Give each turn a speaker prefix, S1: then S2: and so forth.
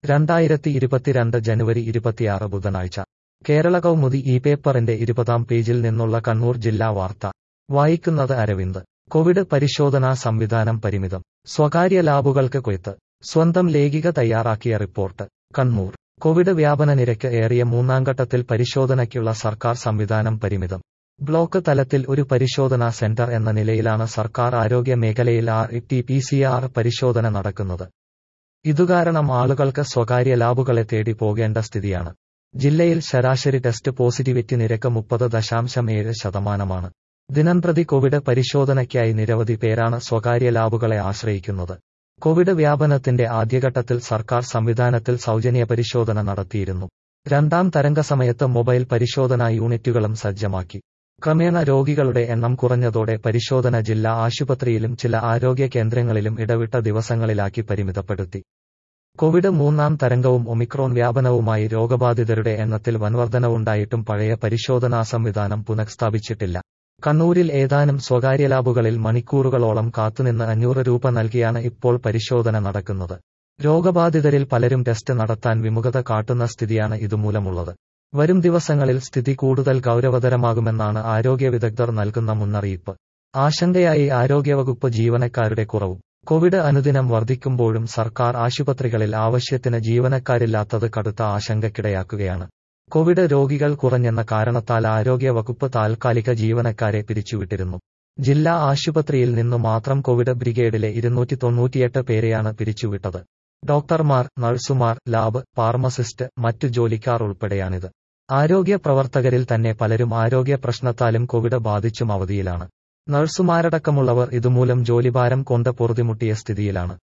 S1: രണ്ടായിരത്തി ഇരുപത്തിരണ്ട് ജനുവരി ഇരുപത്തിയാറ് ബുധനാഴ്ച കേരള കൗമുദി ഈ പേപ്പറിന്റെ ഇരുപതാം പേജിൽ നിന്നുള്ള കണ്ണൂർ ജില്ലാ വാർത്ത വായിക്കുന്നത് അരവിന്ദ് കോവിഡ് പരിശോധനാ സംവിധാനം പരിമിതം സ്വകാര്യ ലാബുകൾക്ക് കൊയ്ത്ത് സ്വന്തം ലേഖിക തയ്യാറാക്കിയ റിപ്പോർട്ട് കണ്ണൂർ കോവിഡ് വ്യാപന നിരക്ക് ഏറിയ മൂന്നാംഘട്ടത്തിൽ പരിശോധനയ്ക്കുള്ള സർക്കാർ സംവിധാനം പരിമിതം ബ്ലോക്ക് തലത്തിൽ ഒരു പരിശോധനാ സെന്റർ എന്ന നിലയിലാണ് സർക്കാർ ആരോഗ്യ മേഖലയിൽ R T P C R പരിശോധന നടക്കുന്നത് ഇതുകാരണം ആളുകൾക്ക് സ്വകാര്യ ലാബുകളെ തേടി പോകേണ്ട സ്ഥിതിയാണ് ജില്ലയിൽ ശരാശരി ടെസ്റ്റ് പോസിറ്റിവിറ്റി നിരക്ക് മുപ്പത് ദശാംശം ഏഴ് ശതമാനമാണ് ദിനംപ്രതി കോവിഡ് പരിശോധനയ്ക്കായി നിരവധി പേരാണ് സ്വകാര്യ ലാബുകളെ ആശ്രയിക്കുന്നത് കോവിഡ് വ്യാപനത്തിന്റെ ആദ്യഘട്ടത്തിൽ സർക്കാർ സംവിധാനത്തിൽ സൗജന്യ പരിശോധന നടത്തിയിരുന്നു രണ്ടാം തരംഗ സമയത്ത് മൊബൈൽ പരിശോധനാ യൂണിറ്റുകളും സജ്ജമാക്കി ക്രമേണ രോഗികളുടെ എണ്ണം കുറഞ്ഞതോടെ പരിശോധന ജില്ലാ ആശുപത്രിയിലും ചില ആരോഗ്യ കേന്ദ്രങ്ങളിലും ഇടവിട്ട ദിവസങ്ങളിലാക്കി പരിമിതപ്പെടുത്തി കോവിഡ് മൂന്നാം തരംഗവും ഒമിക്രോൺ വ്യാപനവുമായി രോഗബാധിതരുടെ എണ്ണത്തിൽ വൻവർധനവുണ്ടായിട്ടും പഴയ പരിശോധനാ സംവിധാനം പുനഃസ്ഥാപിച്ചിട്ടില്ല കണ്ണൂരിൽ ഏതാനും സ്വകാര്യ ലാബുകളിൽ മണിക്കൂറുകളോളം കാത്തുനിന്ന് അഞ്ഞൂറ് രൂപ നൽകിയാണ് ഇപ്പോൾ പരിശോധന നടക്കുന്നത് രോഗബാധിതരിൽ പലരും ടെസ്റ്റ് നടത്താൻ വിമുഖത കാട്ടുന്ന സ്ഥിതിയാണ് ഇതുമൂലമുള്ളത് വരും ദിവസങ്ങളിൽ സ്ഥിതി കൂടുതൽ ഗൗരവതരമാകുമെന്നാണ് ആരോഗ്യ വിദഗ്ധർ നൽകുന്ന മുന്നറിയിപ്പ് ആശങ്കയായി ആരോഗ്യവകുപ്പ് ജീവനക്കാരുടെ കുറവും കോവിഡ് അനുദിനം വർദ്ധിക്കുമ്പോഴും സർക്കാർ ആശുപത്രികളിൽ ആവശ്യത്തിന് ജീവനക്കാരില്ലാത്തത് കടുത്ത ആശങ്കയ്ക്കിടയാക്കുകയാണ് കോവിഡ് രോഗികൾ കുറഞ്ഞെന്ന കാരണത്താൽ ആരോഗ്യ വകുപ്പ് താൽക്കാലിക ജീവനക്കാരെ പിരിച്ചുവിട്ടിരുന്നു ജില്ലാ ആശുപത്രിയിൽ നിന്നു മാത്രം കോവിഡ് ബ്രിഗേഡിലെ ഇരുന്നൂറ്റി തൊണ്ണൂറ്റിയെട്ട് പേരെയാണ് പിരിച്ചുവിട്ടത് ഡോക്ടർമാർ നഴ്സുമാർ ലാബ് ഫാർമസിസ്റ്റ് മറ്റു ജോലിക്കാർ ഉൾപ്പെടെയാണിത് ആരോഗ്യ പ്രവർത്തകരിൽ തന്നെ പലരും ആരോഗ്യ പ്രശ്നത്താലും കോവിഡ് ബാധിച്ചും അവധിയിലാണ് നഴ്സുമാരടക്കമുള്ളവർ ഇതുമൂലം ജോലിഭാരം കൊണ്ട് പൊറുതിമുട്ടിയ സ്ഥിതിയിലാണ്